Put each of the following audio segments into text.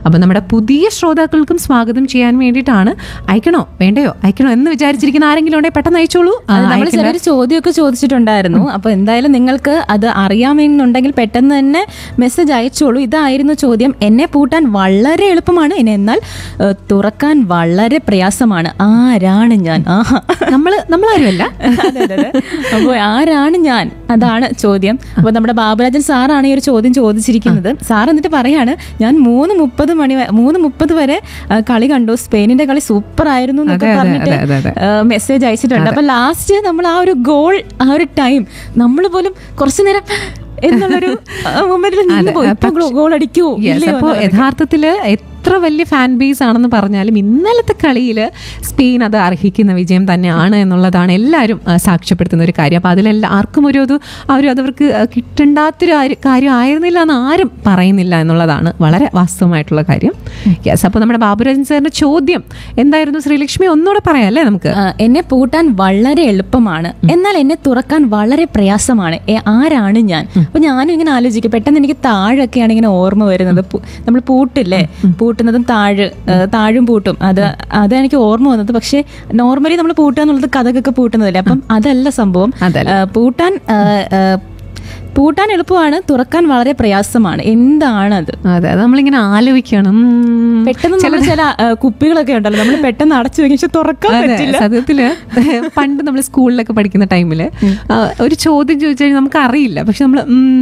അപ്പോൾ നമ്മുടെ പുതിയ ശ്രോതാക്കൾക്കും സ്വാഗതം ചെയ്യാൻ വേണ്ടിയിട്ടാണ് അയക്കണോ വേണ്ടയോ അയക്കണോ എന്ന് വിചാരിച്ചിരിക്കുന്ന ആരെങ്കിലും ഉണ്ടെങ്കിൽ പെട്ടെന്ന് അയച്ചോളൂ ആ, നമ്മൾ അയക്കണ്ട. ചിലർ ചോദ്യമൊക്കെ ചോദിച്ചിട്ടുണ്ടായിരുന്നു അപ്പൊ എന്തായാലും നിങ്ങൾക്ക് അത് അറിയാമെന്നുണ്ടെങ്കിൽ പെട്ടെന്ന് തന്നെ മെസ്സേജ് അയച്ചോളൂ ഇതായിരുന്നു ചോദ്യം എന്നെ പൂട്ടാൻ വളരെ എളുപ്പമാണ് ഇനി എന്നാൽ ഏഹ്, തുറക്കാൻ വളരെ പ്രയാസമാണ് ആരാണ് ഞാൻ ആഹാ നമ്മള് നമ്മളാരുമല്ല അതെ, അതെ, അതെ. അപ്പോൾ ആരാണ് ഞാൻ അതാണ് ചോദ്യം അപ്പോൾ നമ്മുടെ ബാബുരാജൻ സാറാണ് ഈ ഒരു ചോദ്യം ചോദിച്ചിരിക്കുന്നത് സാർ എന്നിട്ട് പറയാണ് ഞാൻ മൂന്ന് മുപ്പത് മണി വ- മൂന്ന് മുപ്പത് വരെ ആ, കളി കണ്ടു സ്പെയിനിന്റെ കളി സൂപ്പർ ആയിരുന്നു എന്നൊക്കെ അതെ, അതെ, പറഞ്ഞിട്ട് അതെ, അതെ, മെസ്സേജ് അയച്ചിട്ടുണ്ട് അപ്പൊ ലാസ്റ്റ് നമ്മൾ ആ ഒരു ഗോൾ ആ ഒരു ടൈം നമ്മൾ പോലും കുറച്ചു നേരം എന്നുള്ളൊരു മൊമെന്റിൽ നിന്ന് പോയി ഗോൾ അടിക്കൂ Yes, ഇല്ലയോ അപ്പോൾ എന്നുള്ളതൊക്കെ. യഥാർത്ഥത്തില് എത്ര വലിയ ഫാൻ ബേസ് ആണെന്ന് പറഞ്ഞാലും ഇന്നലത്തെ കളിയിൽ സ്പെയിൻ അത് അർഹിക്കുന്ന വിജയം തന്നെയാണ് എന്നുള്ളതാണ് എല്ലാവരും ആ, സാക്ഷ്യപ്പെടുത്തുന്ന ഒരു കാര്യം അപ്പോൾ അതിലെല്ലാം ആർക്കും ഒരു ഇത് അവർ അതവർക്ക് ആ, കിട്ടണ്ടാത്തൊരു ആര്- കാര്യം ആയിരുന്നില്ല എന്ന് ആരും പറയുന്നില്ല എന്നുള്ളതാണ് വളരെ വാസ്തവമായിട്ടുള്ള കാര്യം യെസ് അപ്പോൾ നമ്മുടെ ബാബുരാജൻ സാറിന്റെ ചോദ്യം എന്തായിരുന്നു ശ്രീലക്ഷ്മി ഒന്നുകൂടെ പറയാം അല്ലേ നമുക്ക് ആ, എന്നെ പൂട്ടാൻ വളരെ എളുപ്പമാണ് എന്നാൽ എന്നെ തുറക്കാൻ വളരെ പ്രയാസമാണ് ഏ, ആരാണ് ഞാൻ അപ്പൊ ഞാനും ഇങ്ങനെ ആലോചിക്കും പെട്ടെന്ന് എനിക്ക് താഴൊക്കെയാണ് ഇങ്ങനെ ഓർമ്മ വരുന്നത് പു- നമ്മൾ പൂട്ടില്ലേ പൂട്ടുന്നതും താഴ് ഏ, താഴും പൂട്ടും അത് അത് എനിക്ക് ഓർമ്മ വന്നത് പക്ഷേ നോർമലി നമ്മൾ പൂട്ടുക എന്നുള്ളത് കഥകൊക്കെ പൂട്ടുന്നതല്ലേ അപ്പം അതല്ല സംഭവം അതല്ല. ആ, പൂട്ടാൻ ആ, ആ, പൂട്ടാൻ എളുപ്പമാണ് തുറക്കാൻ വളരെ പ്രയാസമാണ് എന്താണത് അതെ അത് നമ്മളിങ്ങനെ ആലോചിക്കണം ഉം. പെട്ടെന്ന് നമ്മൾ ചില ആ, കുപ്പികളൊക്കെ ഉണ്ടല്ലോ നമ്മൾ പെട്ടെന്ന് അടച്ചു വെക്കും പക്ഷെ തുറക്കാൻ അതെ, പറ്റില്ല സത്യത്തില് പണ്ട് നമ്മൾ സ്കൂളിലൊക്കെ പഠിക്കുന്ന ടൈമില് ഒരു ചോദ്യം ചോദിച്ചു കഴിഞ്ഞാൽ നമുക്ക് അറിയില്ല പക്ഷെ നമ്മൾ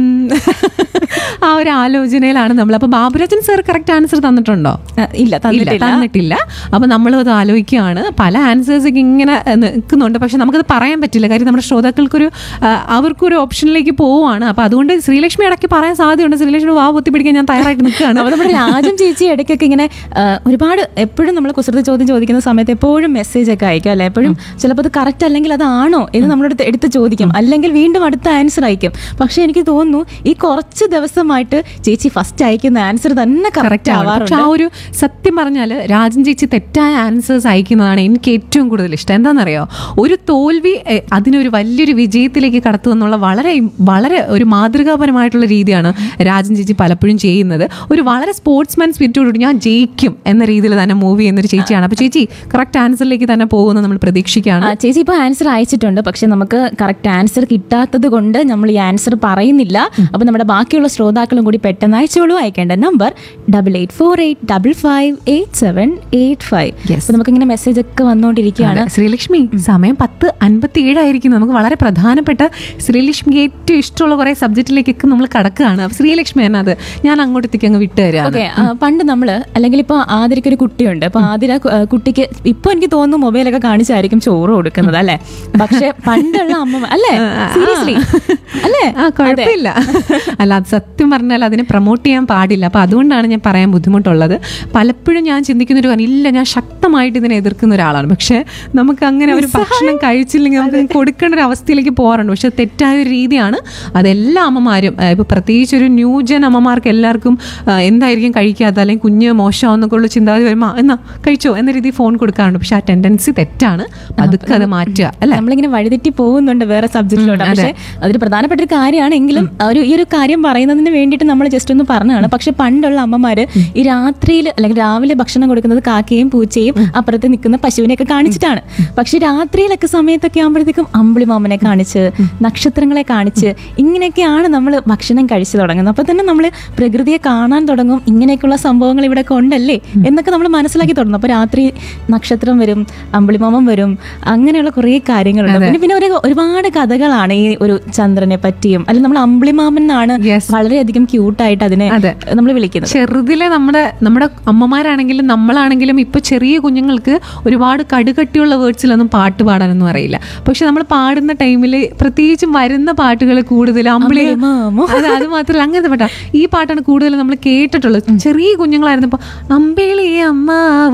ആ ഒരു ആലോചനയിലാണ് നമ്മൾ അപ്പൊ ബാബുരാജൻ സർ കറക്റ്റ് ആൻസർ തന്നിട്ടുണ്ടോ ആ, ഇല്ല ഇല്ല തന്നിട്ടില്ല തന്നിട്ടില്ല അപ്പൊ നമ്മൾ അത് ആലോചിക്കുകയാണ് പല ആൻസേഴ്സ് ഒക്കെ ഇങ്ങനെ ഏഹ്, നിൽക്കുന്നുണ്ട് പക്ഷെ നമുക്കത് പറയാൻ പറ്റില്ല കാര്യം നമ്മുടെ ശ്രോതാക്കൾക്കൊരു ആ, അവർക്കൊരു ഓപ്ഷനിലേക്ക് പോവുകയാണ് അപ്പൊ അതുകൊണ്ട് ശ്രീലക്ഷ്മി ഇടയ്ക്ക് പറയാൻ സാധ്യതയുണ്ട് ശ്രീലക്ഷ്മി വാ പൊത്തി പിടിക്കാൻ ഞാൻ തയ്യാറായിട്ട് നിൽക്കുകയാണ് അപ്പൊ നമ്മുടെ രാജം ചേച്ചി ഇടയ്ക്കൊക്കെ ഇങ്ങനെ ആ, ഒരുപാട് എപ്പോഴും നമ്മൾ കുസൃതി ചോദ്യം ചോദിക്കുന്ന സമയത്ത് എപ്പോഴും മെസ്സേജ് ഒക്കെ അയക്കും അല്ലെ എപ്പോഴും ചിലപ്പോൾ അത് കറക്റ്റ് അല്ലെങ്കിൽ അതാണോ എന്ന് നമ്മളോട് എടുത്ത് ചോദിക്കും അല്ലെങ്കിൽ വീണ്ടും അടുത്ത ആൻസർ അയക്കും പക്ഷെ എനിക്ക് തോന്നുന്നു ഈ കുറച്ച് ദിവസമായിട്ട് ചേച്ചി ഫസ്റ്റ് അയക്കുന്ന ആൻസർ തന്നെ കറക്റ്റ് കറക്റ്റ് ആണ് ആവാറുണ്ട് പക്ഷെ ആ ഒരു സത്യം പറഞ്ഞാൽ രാജൻ ചേച്ചി തെറ്റായ ആൻസേഴ്സ് അയക്കുന്നതാണ് എനിക്ക് ഏറ്റവും കൂടുതൽ ഇഷ്ടം എന്താണെന്നറിയോ ഒരു തോൽവി എ, അതിനൊരു വലിയൊരു വിജയത്തിലേക്ക് കടത്തുക എന്നുള്ള വളരെ വളരെ ഒരു മാതൃകാപരമായിട്ടുള്ള രീതിയാണ് രാജൻ ചേച്ചി പലപ്പോഴും ചെയ്യുന്നത് ഒരു വളരെ സ്പോർട്സ്മാൻ സ്പിരിറ്റോടുകൂടി ഞാൻ ജയിക്കും എന്ന രീതിയിൽ തന്നെ മൂവ് ചെയ്യുന്ന ഒരു ചേച്ചിയാണ് അപ്പോൾ ചേച്ചി കറക്റ്റ് ആൻസറിലേക്ക് തന്നെ പോകുമെന്ന് നമ്മൾ പ്രതീക്ഷിക്കുകയാണ് ആ, ചേച്ചി ഇപ്പോൾ ആൻസർ അയച്ചിട്ടുണ്ട് പക്ഷെ നമുക്ക് കറക്റ്റ് ആൻസർ കിട്ടാത്തത് കൊണ്ട് നമ്മൾ ഈ ആൻസർ പറയുന്നില്ല അപ്പൊ നമ്മുടെ ബാക്കിയുള്ള ശ്രോതാക്കളും കൂടി പെട്ടെന്ന് അയച്ചോളൂ അയക്കേണ്ട number double eight four eight double five eight seven eight five Yes. അപ്പൊ നമുക്കിങ്ങനെ മെസ്സേജ് ഒക്കെ വന്നുകൊണ്ടിരിക്കുകയാണ് അതെ. ശ്രീലക്ഷ്മി സമയം പത്ത് അൻപത്തി ഏഴായിരിക്കും നമുക്ക് വളരെ പ്രധാനപ്പെട്ട ശ്രീലക്ഷ്മിക്ക് ഏറ്റവും ഇഷ്ടമുള്ള കുറെ സബ്ജക്റ്റിലേക്കൊക്കെ നമ്മൾ കടക്കുകയാണ് അപ്പൊ ശ്രീലക്ഷ്മി തന്നെ അത് ഞാൻ അങ്ങോട്ടത്തേക്ക് അങ്ങ് വിട്ടുതരാം ഓക്കെ പണ്ട് നമ്മള് അല്ലെങ്കിൽ ഇപ്പൊ ആതിരയ്ക്ക് ഒരു കുട്ടിയുണ്ട് അപ്പൊ ആതിര കു- ആ, കുട്ടിക്ക് ഇപ്പൊ എനിക്ക് തോന്നുന്നു മൊബൈലൊക്കെ കാണിച്ചായിരിക്കും ചോറ് കൊടുക്കുന്നത് അല്ലെ പക്ഷെ പണ്ടുള്ള അമ്മ അല്ലേ സീരിയസ്ലി അല്ലേ ആ കുഴപ്പമില്ല അല്ല അത് സത്യം പറഞ്ഞാൽ അതിനെ പ്രൊമോട്ട് ചെയ്യാൻ പാടില്ല അപ്പൊ അതുകൊണ്ടാണ് ഞാൻ പറയാൻ ബുദ്ധിമുട്ടുള്ളത് പലപ്പോഴും ഞാൻ ചിന്തിക്കുന്ന ഒരു കാര്യം ഇല്ല ഞാൻ ശക്തമായിട്ട് ഇതിനെ എതിർക്കുന്ന ഒരാളാണ് പക്ഷെ നമുക്ക് അങ്ങനെ ഒരു ഭക്ഷണം കഴിച്ചില്ലെങ്കിൽ നമുക്ക് കൊടുക്കേണ്ട ഒരു അവസ്ഥയിലേക്ക് പോകാറുണ്ട് പക്ഷെ തെറ്റായ ഒരു രീതിയാണ് അതെല്ലാ അമ്മമാരും ആ, ഇപ്പൊ പ്രത്യേകിച്ച് ഒരു ന്യൂജൻ അമ്മമാർക്ക് എല്ലാവർക്കും ആ, എന്തായിരിക്കും കഴിക്കാത്ത അല്ലെങ്കിൽ കുഞ്ഞ് മോശമാവുന്നൊക്കെ ഉള്ള ചിന്താഗതി വരുമ്പോൾ എന്നാ കഴിച്ചോ എന്ന രീതിയിൽ ഫോൺ കൊടുക്കാറുണ്ട് പക്ഷെ ആ ടെൻഡൻസി തെറ്റാണ് അതൊക്കെ അത് മാറ്റുക അല്ലെ നമ്മളിങ്ങനെ വഴിതെറ്റി പോകുന്നുണ്ട് വേറെ സബ്ജക്റ്റിലോട്ട് ഉം, അതെ. പക്ഷെ അതൊരു പ്രധാനപ്പെട്ട ഒരു കാര്യമാണ് എങ്കിലും ഒരു ഈ ഒരു കാര്യം പറയുന്നതിന് വേണ്ടിയിട്ട് നമ്മൾ ജസ്റ്റ് ഒന്ന് പറഞ്ഞതാണ് പക്ഷെ പണ്ടുള്ള അമ്മമാര് ഈ രാത്രിയിൽ അല്ലെങ്കിൽ രാവിലെ ഭക്ഷണം കൊടുക്കുന്നത് കാക്കയും പൂച്ചയും അപ്പുറത്ത് നിൽക്കുന്ന പശുവിനെയൊക്കെ കാണിച്ചിട്ടാണ് പക്ഷെ രാത്രിയിലൊക്കെ സമയത്തൊക്കെ ആകുമ്പോഴത്തേക്കും അമ്പിളിമാമനെ കാണിച്ച് നക്ഷത്രങ്ങളെ കാണിച്ച് ഇങ്ങനെയൊക്കെയാണ് നമ്മൾ ഭക്ഷണം കഴിച്ചു തുടങ്ങുന്നത് അപ്പൊ തന്നെ നമ്മൾ പ്രകൃതിയെ കാണാൻ തുടങ്ങും ഇങ്ങനെയൊക്കെയുള്ള സംഭവങ്ങൾ ഇവിടെ ഉണ്ടല്ലേ എന്നൊക്കെ നമ്മൾ മനസ്സിലാക്കി തുടങ്ങും അപ്പൊ രാത്രി നക്ഷത്രം വരും അമ്പിളിമാമൻ വരും അങ്ങനെയുള്ള കുറേ കാര്യങ്ങളുണ്ട് പിന്നെ പിന്നെ ഒരു ഒരുപാട് കഥകളാണ് ഈ ഒരു ചന്ദ്രനെ പറ്റിയും അല്ലെങ്കിൽ നമ്മൾ അമ്പിളിമാമൻ എന്നാണ് Yes. വളരെയധികം ക്യൂട്ടായിട്ട് അതിനെ അതെ. നമ്മൾ വിളിക്കുന്നത് ചെറുതിലെ നമ്മുടെ നമ്മുടെ അമ്മമാരാണെങ്കിലും നമ്മളാണെങ്കിലും ഇപ്പൊ ചെറിയ കുഞ്ഞുങ്ങൾക്ക് ഒരുപാട് കടുകട്ടിയുള്ള വേർഡ്സിലൊന്നും പാട്ട് പാടാനൊന്നും അറിയില്ല പക്ഷെ നമ്മൾ പാടുന്ന ടൈമിൽ പ്രത്യേകിച്ചും വരുന്ന പാട്ടുകൾ കൂടുതൽ അമ്പിളി അമ്പിളിമാമോ. അത് അത് മാത്രമല്ല അങ്ങനത്തെ പാട്ടാ ഈ പാട്ടാണ് കൂടുതൽ നമ്മൾ കേട്ടിട്ടുള്ളത് ചെറിയ കുഞ്ഞുങ്ങളായിരുന്നപ്പോ അമ്പിളി അമ്മാവ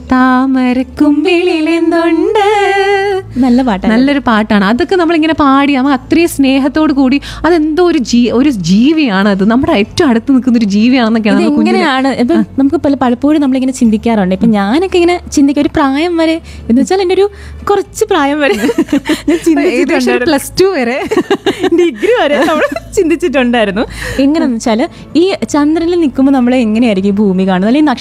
താമരക്കുമ്പിളിൽ എന്തുണ്ട് നല്ല പാട്ടാണ് നല്ലൊരു പാട്ടാണ് അതൊക്കെ നമ്മളിങ്ങനെ പാടി നമ്മൾ അത്രയും സ്നേഹത്തോട് കൂടി അതെന്തോ ഒരു ജീ ഒരു ജീവിയാണ് അത് നമ്മുടെ ഏറ്റവും അടുത്ത് നിൽക്കുന്ന ഒരു ജീവിയാണെന്നൊക്കെയാണ് ഇത് നമ്മൾ കുഞ്ഞിലെ- എങ്ങനെയാണ് ഇപ്പൊ നമുക്ക് പല പലപ്പോഴും നമ്മളിങ്ങനെ ചിന്തിക്കാറുണ്ട് ഇപ്പൊ ഞാനൊക്കെ ഇങ്ങനെ ചിന്തിക്കുക ഒരു പ്രായം വരെ എന്ന് വെച്ചാൽ എൻ്റെ ഒരു കുറച്ച് പ്രായം വരെ ഞാൻ ഏകദേശം ചിന്തിച്ചിട്ടുണ്ടായിരുന്നു പ്ലസ് ടു വരെ ഡിഗ്രി വരെ നമ്മൾ ചിന്തിച്ചിട്ടുണ്ടായിരുന്നു എങ്ങനെയെന്ന് വെച്ചാൽ ഈ ചന്ദ്രനിൽ നിൽക്കുമ്പോൾ നമ്മൾ എങ്ങനെയായിരിക്കും ഈ ഭൂമി കാണുന്നത് അല്ലെങ്കിൽ